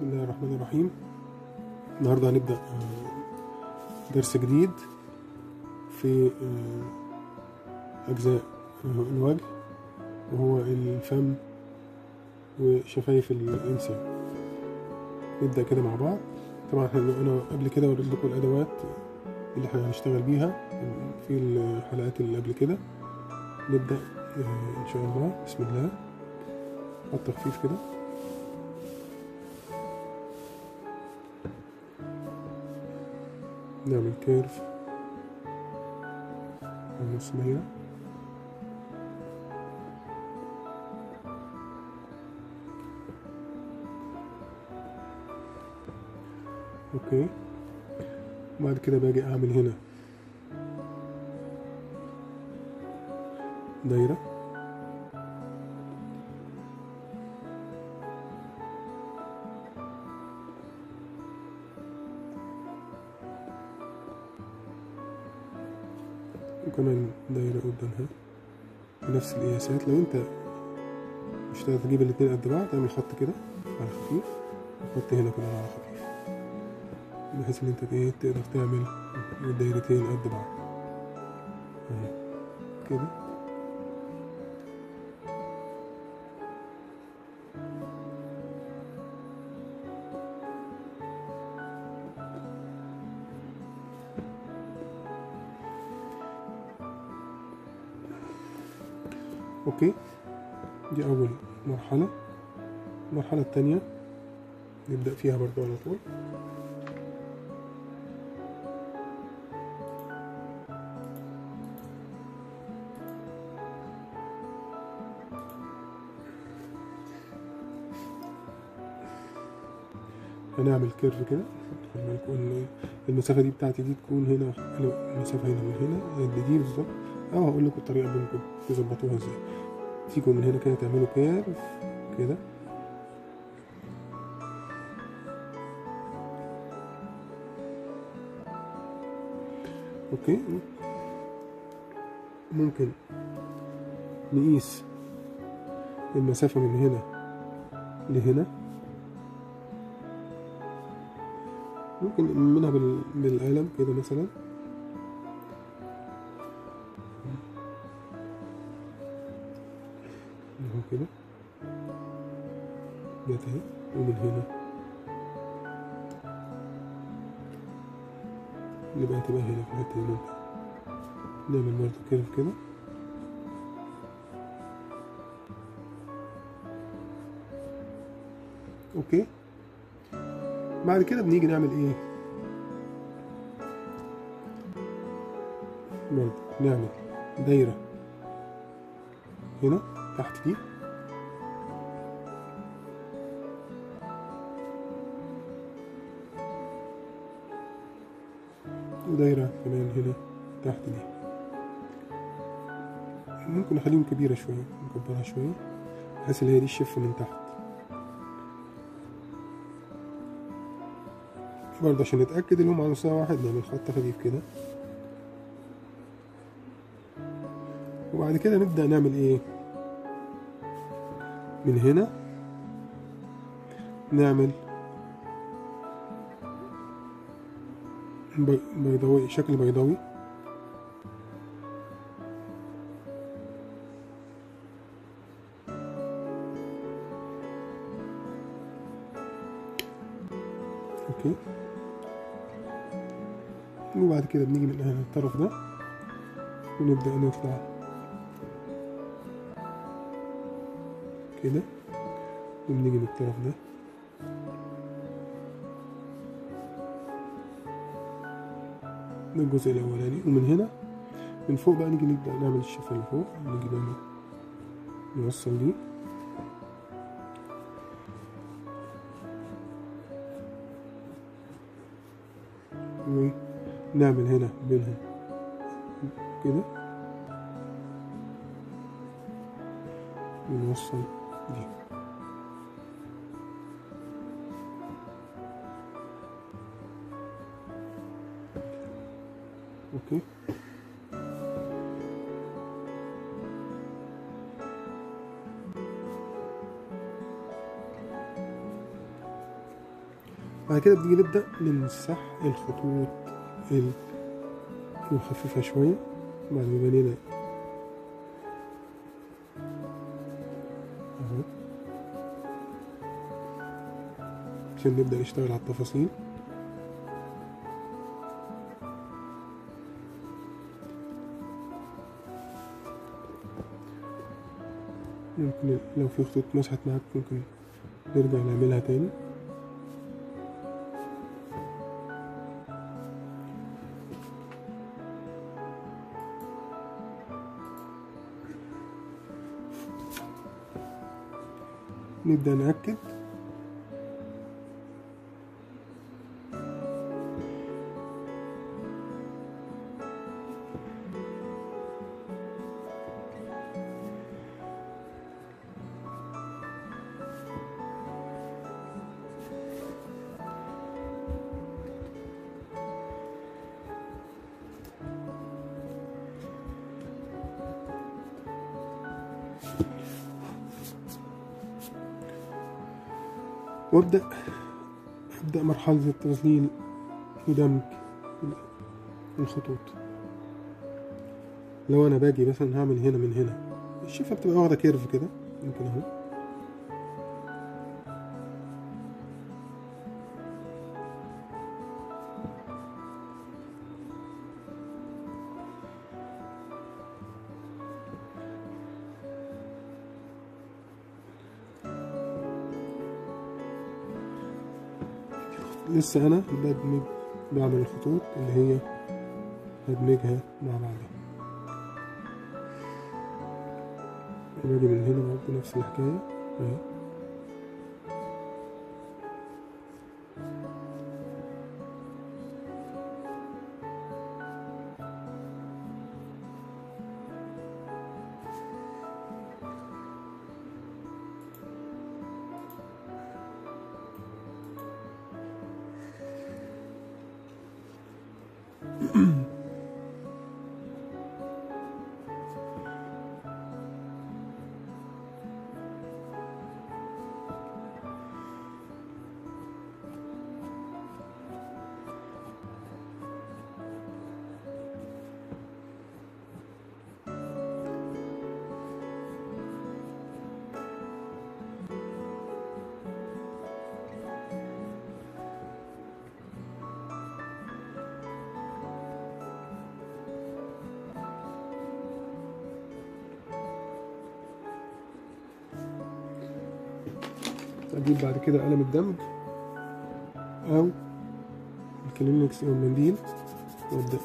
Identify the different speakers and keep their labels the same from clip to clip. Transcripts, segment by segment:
Speaker 1: الله الرحمن الرحيم النهارده هنبدأ آه، درس جديد في آه، أجزاء آه، الوجه وهو الفم وشفايف الإنسان نبدأ كده مع بعض طبعا احنا أنا قبل كده وريت لكم الأدوات اللي احنا هنشتغل بيها في الحلقات اللي قبل كده نبدأ آه، إن شاء الله بسم الله خط خفيف كده نعمل كيرف على نص دايرة اوكي وبعد كده باجي اعمل هنا دايرة وكمان دايرة قدامها بنفس القياسات لو انت مش هتقدر تجيب الاتنين قد بعض اعمل خط كده على خفيف وحط هنا كمان على خفيف بحيث ان انت ايه تقدر تعمل الدايرتين قد بعض اهي كده اوكي دي اول مرحلة المرحلة التانية نبدأ فيها برضو على طول هنعمل كيرف كده لما يكون المسافة دي بتاعتي دي تكون هنا المسافة هنا من هنا قد دي بالظبط أو هقول لكم الطريقة بينكم تظبطوها ازاي تيجوا من هنا كده تعملوا كيرف كده اوكي ممكن نقيس المسافة من هنا لهنا ممكن منها بال... بالقلم كده مثلا اهو كده جت اهي ومن هنا نبقى تبقى هنا في الحتة دي ممكن نعمل برضه كيرف كده اوكي بعد كده بنيجي نعمل ايه برضه نعمل دايرة هنا تحت دي ودايرة كمان هنا تحت دي ممكن نخليهم كبيرة شوية نكبرها شوية بحيث اللي هي دي تشف من تحت برضه عشان نتأكد إنهم على مستوى واحد نعمل خط خفيف كده وبعد كده نبدأ نعمل إيه من هنا نعمل بي- بيضاوي شكل بيضاوي اوكي وبعد كده بنيجي من هنا الطرف ده ونبدأ نطلع كده وبنيجي من الطرف ده ده الجزء الأولاني ومن هنا من فوق بقى نيجي نبدأ نعمل الشفة اللي فوق نيجي نعمل نوصل دي ونعمل هنا بينهم كده ونوصل دي اوكي بعد كده بنيجي نبدأ نمسح الخطوط ال- ونخففها شوية بعد ما بنينا اهو عشان نبدأ نشتغل على التفاصيل ممكن لو في خطوط مسحت معاك ممكن نرجع نعملها تاني نبدأ نأكد وابدأ ابدأ مرحلة التظليل ودمج الخطوط لو انا باجي مثلا هعمل هنا من هنا الشفة بتبقى واخدة كيرف كده ممكن اهو لسه انا بدمج بعمل الخطوط اللي هي هدمجها مع بعضها باجي من هنا برضه نفس الحكاية اهي اجيب بعد كده قلم الدمج او الكلينكس او المنديل وابدا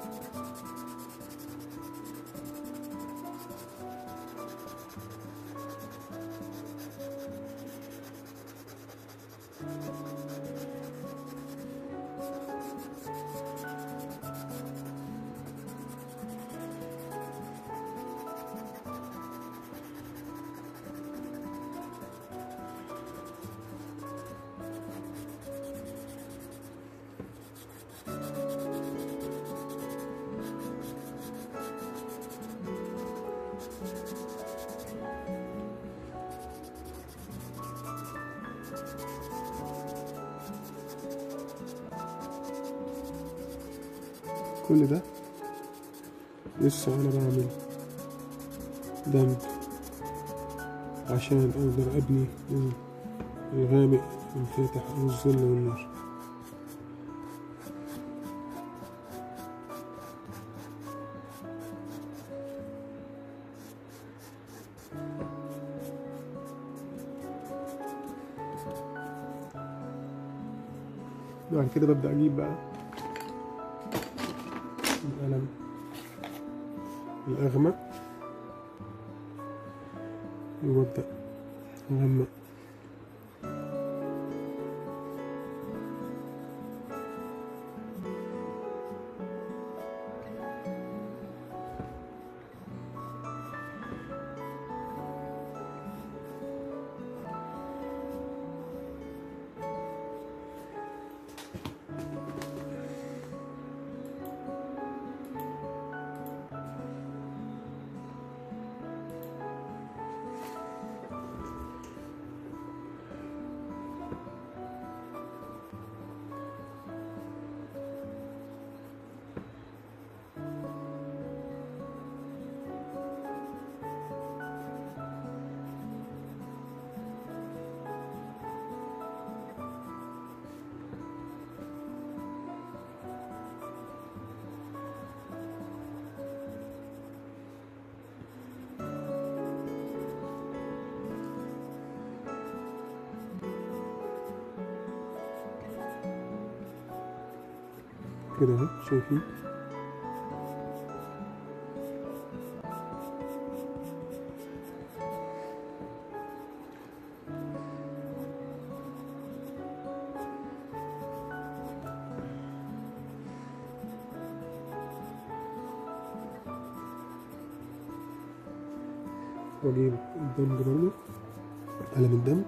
Speaker 1: كل ده لسه انا بعمل دمج عشان اقدر ابني الغامق الفاتح او الظل والنور بعد كده ببدأ أجيب بقى القلم الأغمق وببدأ أغمق كده اهي شايفين واجيب الدمج برضه قلم الدمج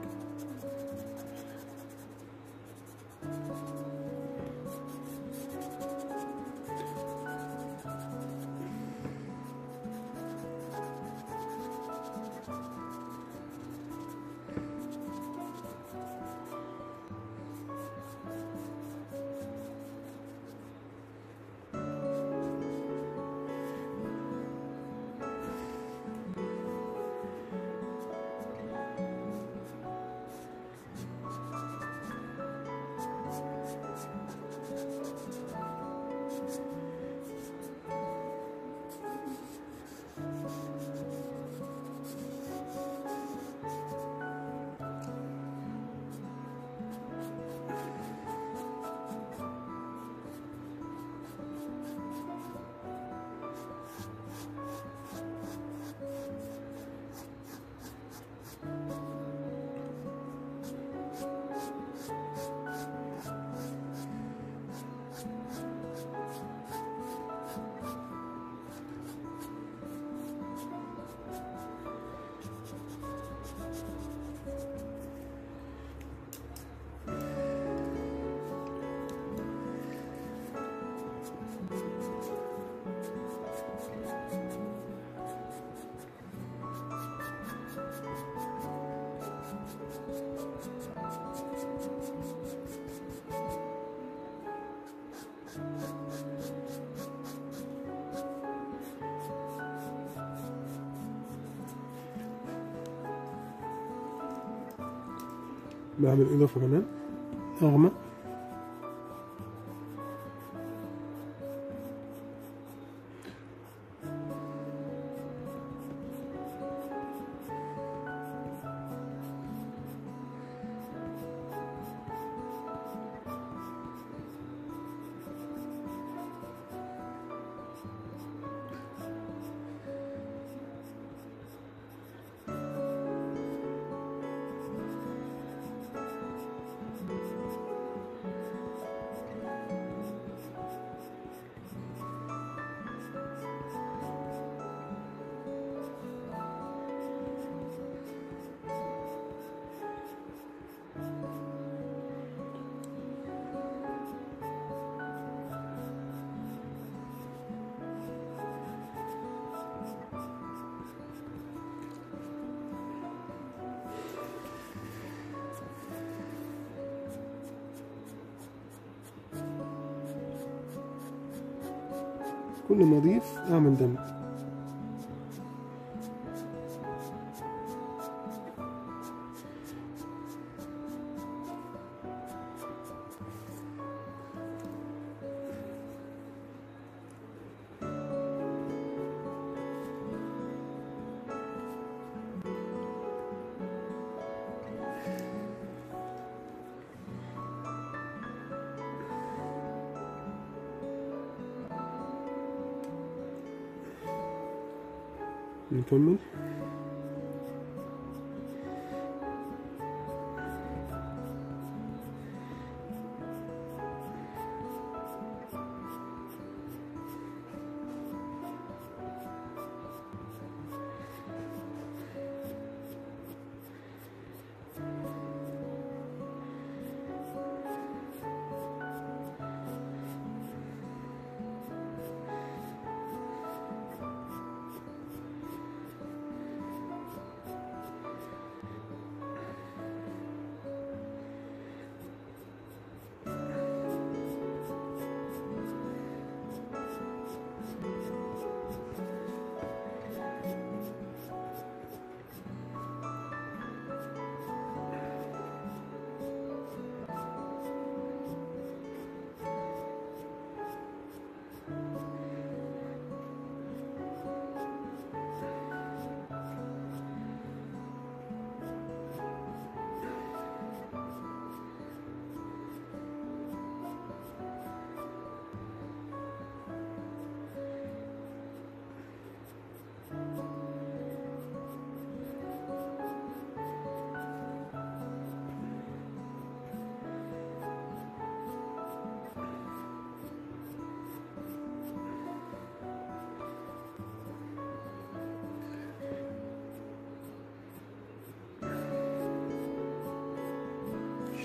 Speaker 1: بعمل إضافة كمان أغمق كل ما أضيف أعمل دمج نكمل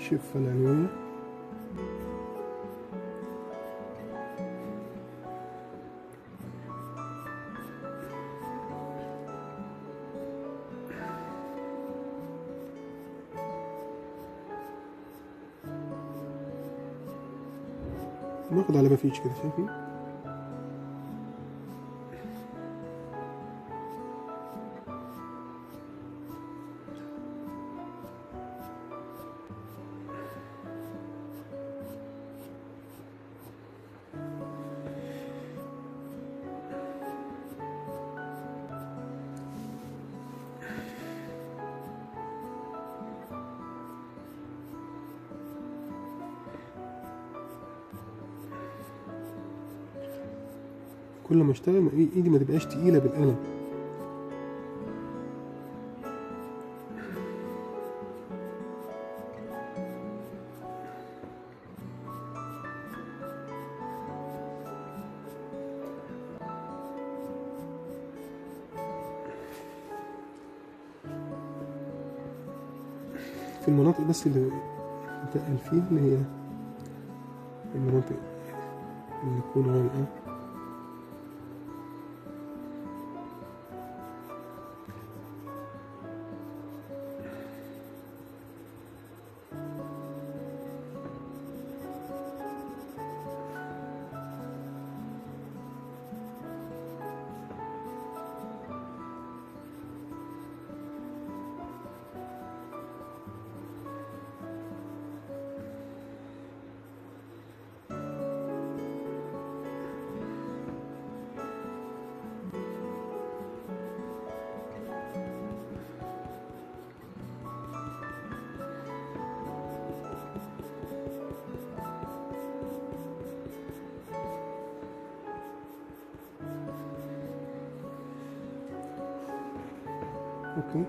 Speaker 1: الشفة العلوية ناخد على مفيش كده شايفين كل ما اشتغل ما- ايدي ما تبقاش تقيلة بالقلم في المناطق بس اللي بتقل فيها اللي هي المناطق اللي تكون غامقة اوكي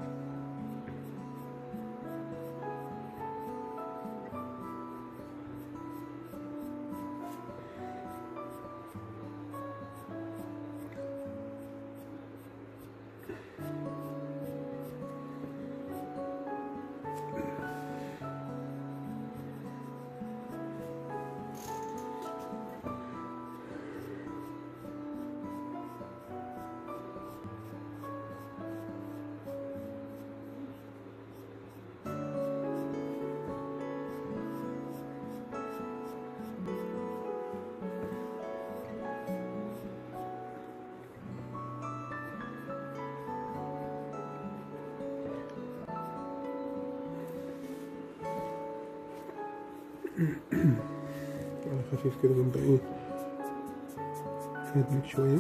Speaker 1: على خفيف كده ونبقى ايه ادمج شوية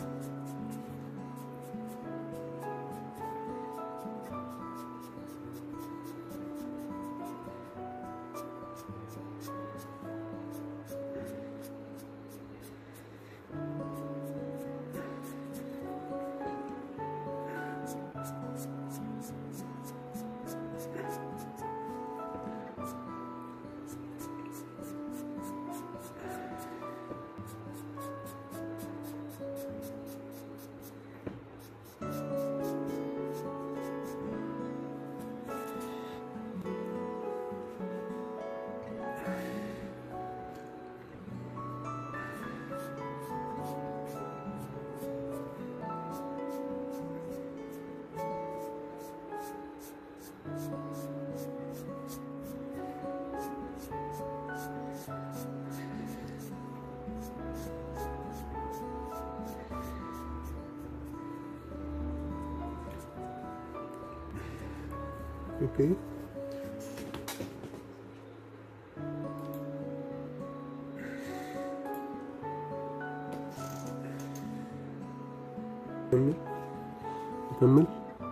Speaker 1: اوكي نكمل نكمل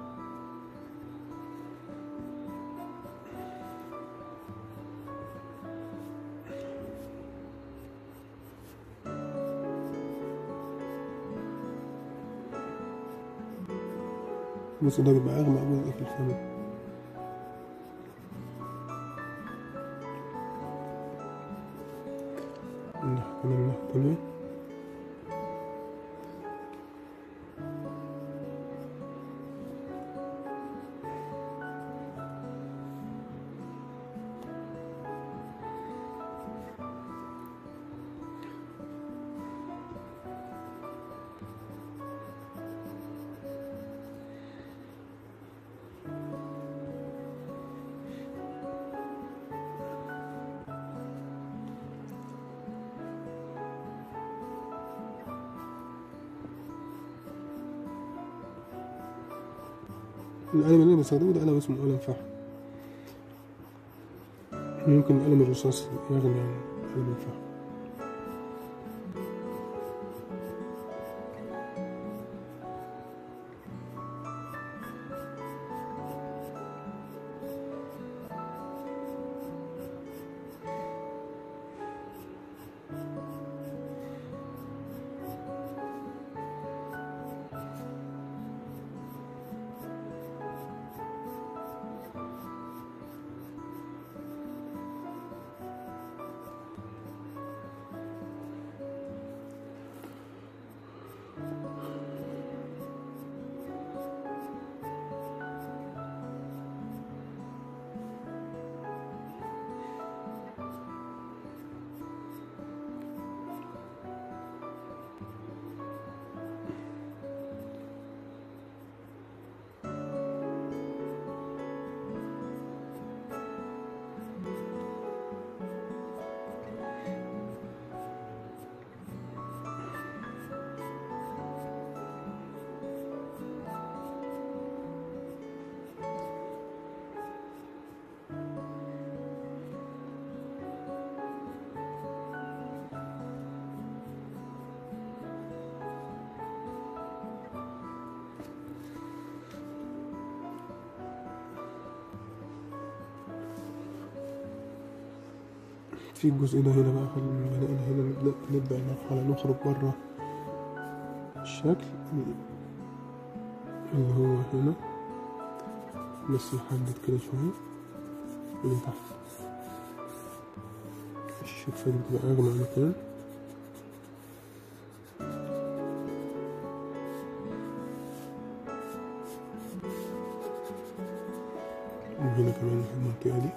Speaker 1: بص ده بيبقى أغمق جزء في الفم الناحية التانية الناحية التانية القلم اللي انا بستخدمه ده قلم اسمه قلم فحم ممكن قلم الرصاص يغني عن قلم الفحم في الجزء ده هنا بقى خلينا بدأنا هنا نبدأ نبدأ المرحلة نخرج بره الشكل اللي هو هنا بس نحدد كده شوية من تحت الشفة دي بتبقى أغمق مكان وهنا كمان المنطقة دي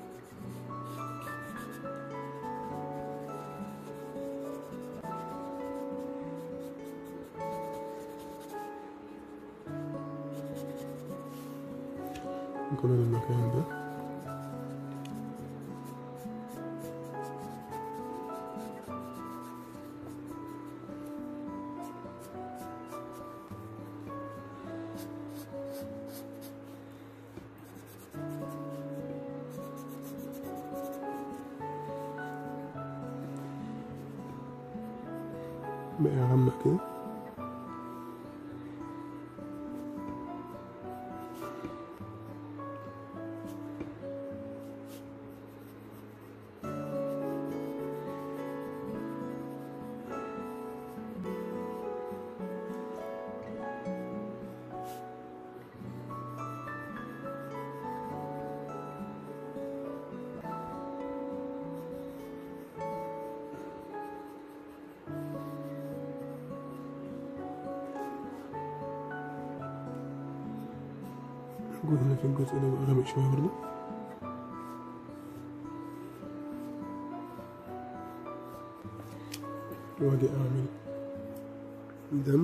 Speaker 1: وكمان المكان ده بقى يغمق كده نقول هنا في الجزء ده بقى غامق شوية برضه واجي اعمل دمج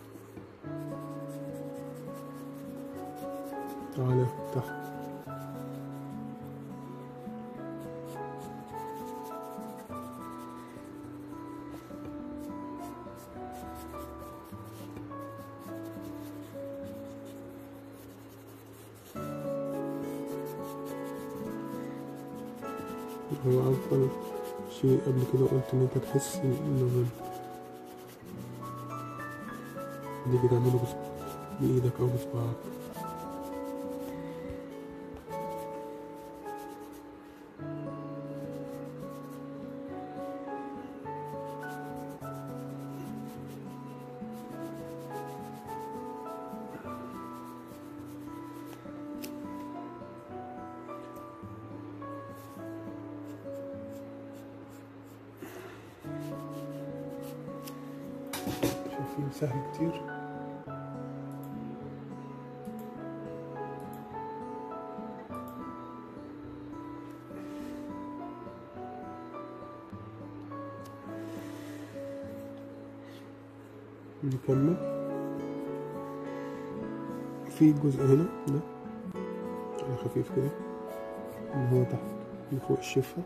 Speaker 1: على تحت هو أفضل شيء قبل كده قلت إن أنت تحس إنه تيجي تعمله بص- بإيدك أو بصباعك شايفين سهل كتير نكمل في جزء هنا ده على خفيف كده اللي هو تحت من فوق الشفة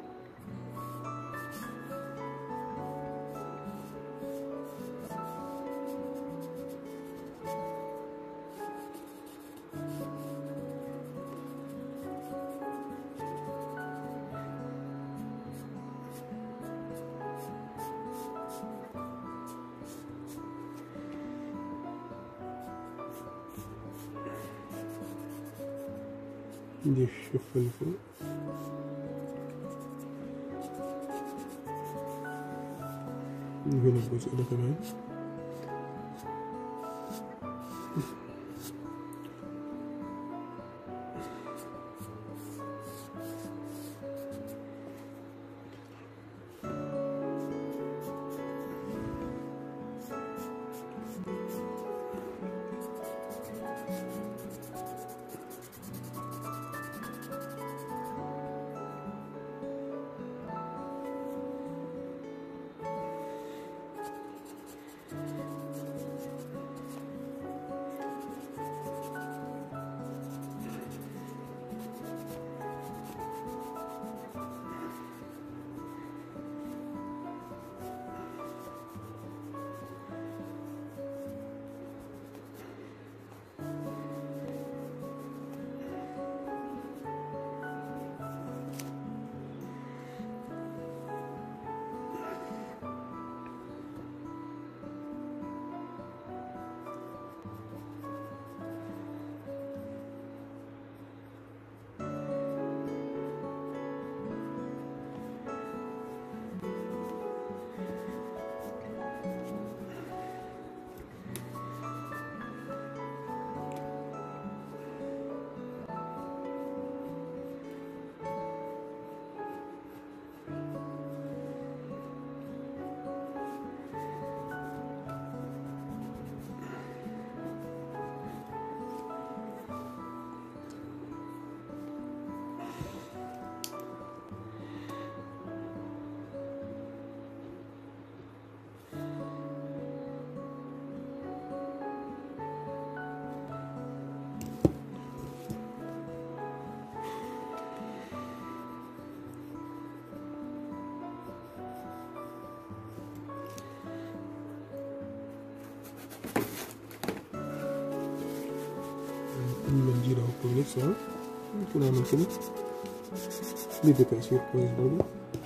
Speaker 1: دي الشفة اللي فوق هنا الجزء ده كمان المنديل اهو كويس اهو ممكن اعمل كده بيدي تأثير كويس برضه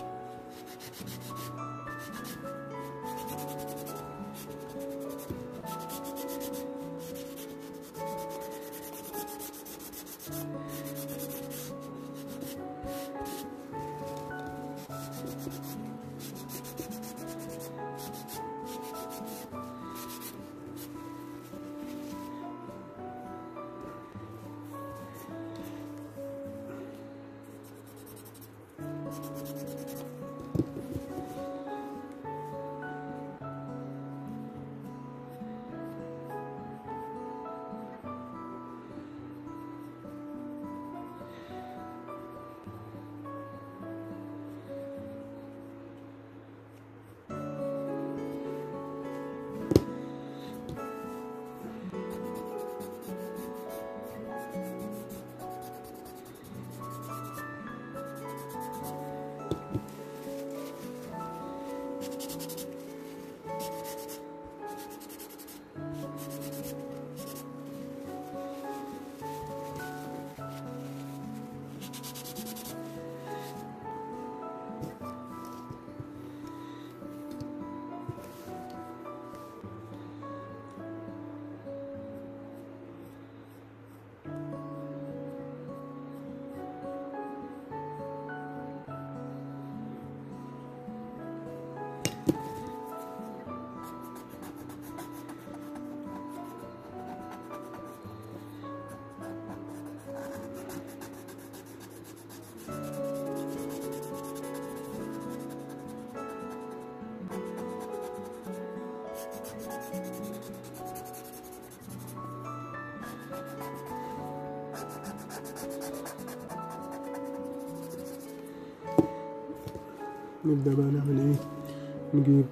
Speaker 1: نبدأ بقى نعمل ايه نجيب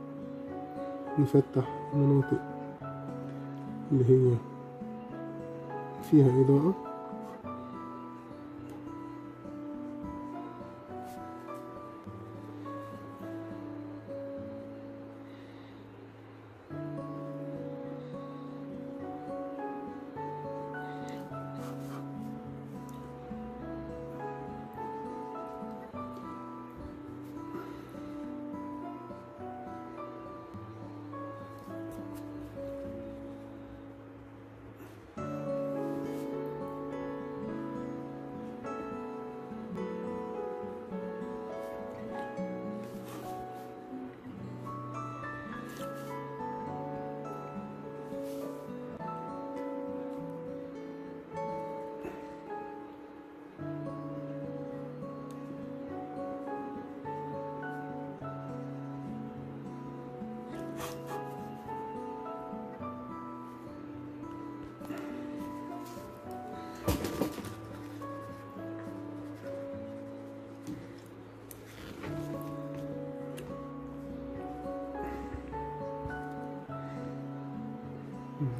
Speaker 1: نفتح مناطق اللي هي فيها إضاءة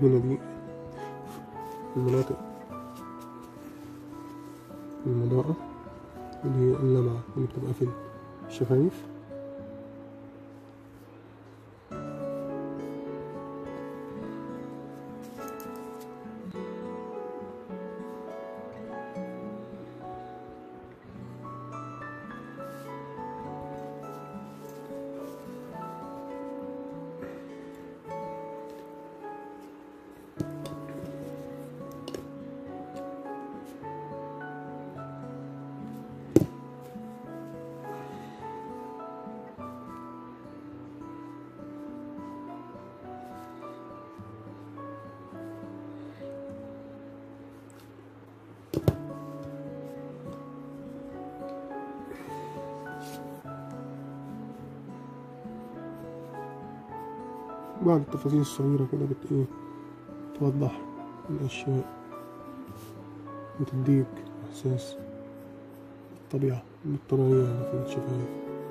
Speaker 1: هنا دي المناطق المضاءة اللي هي اللمعة اللي بتبقى في الشفايف بعض التفاصيل الصغيرة كده بت إيه توضح الأشياء وتديك إحساس الطبيعة الطبيعية اللي في الشفايف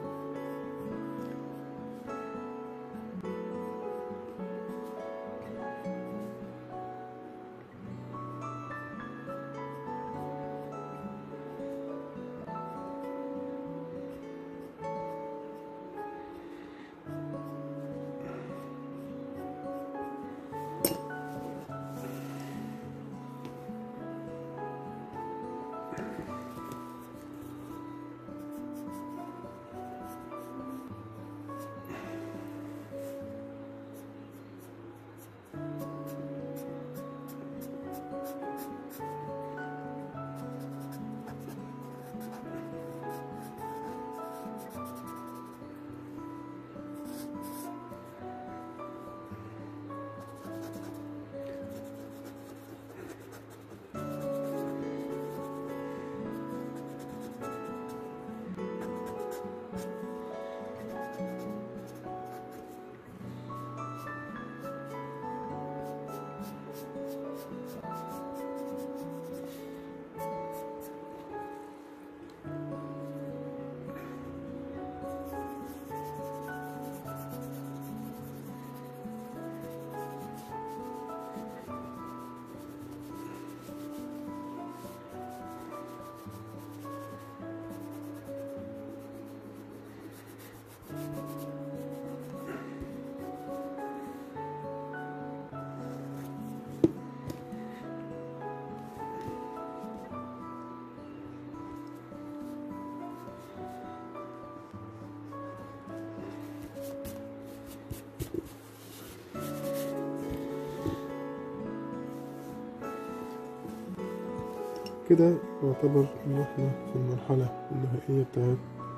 Speaker 1: كده يعتبر إن إحنا في المرحلة النهائية بتاعت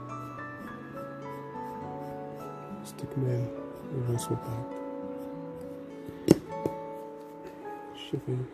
Speaker 1: استكمال الرسمة بتاعت الشفايف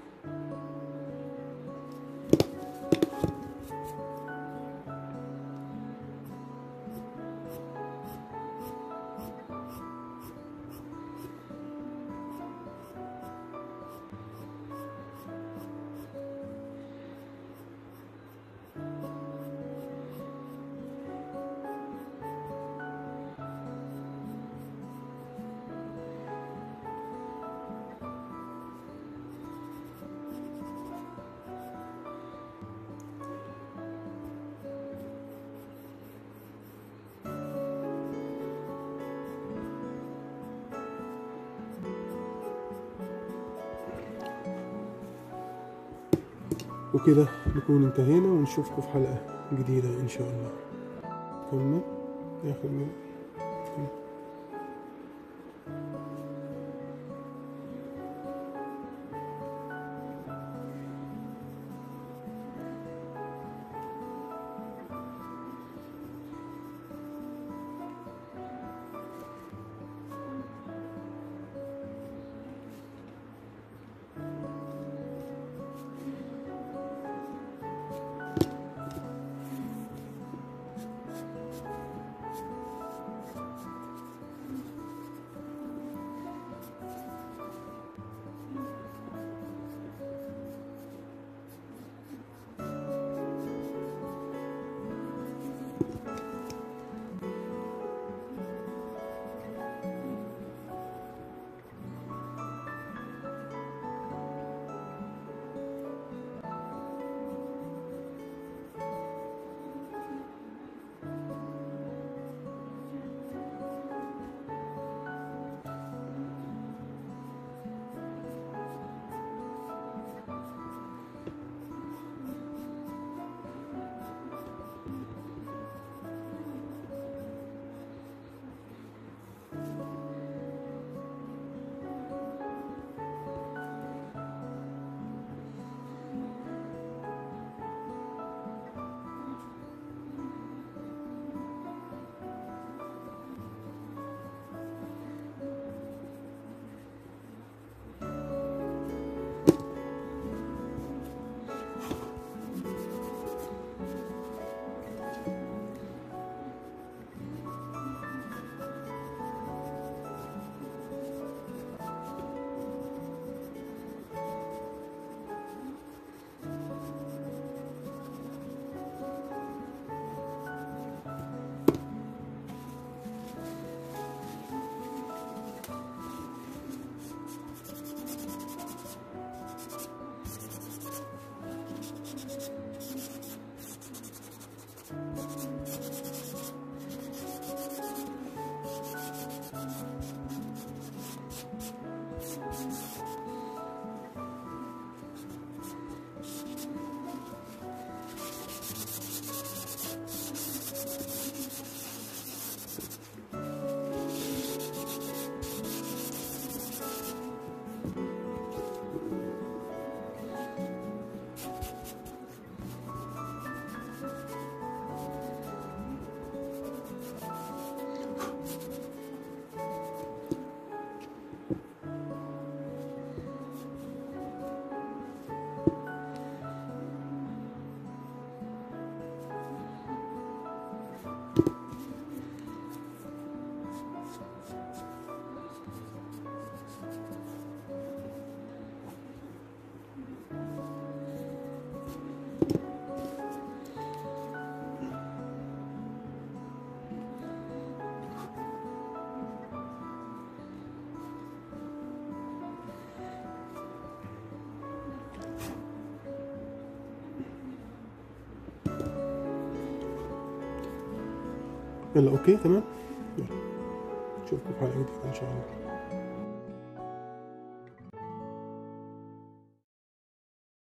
Speaker 1: وكده نكون انتهينا ونشوفكم في حلقة جديدة إن شاء الله كمل آخر من يلا اوكي تمام يلا نشوفكم في حلقه جديده ان شاء الله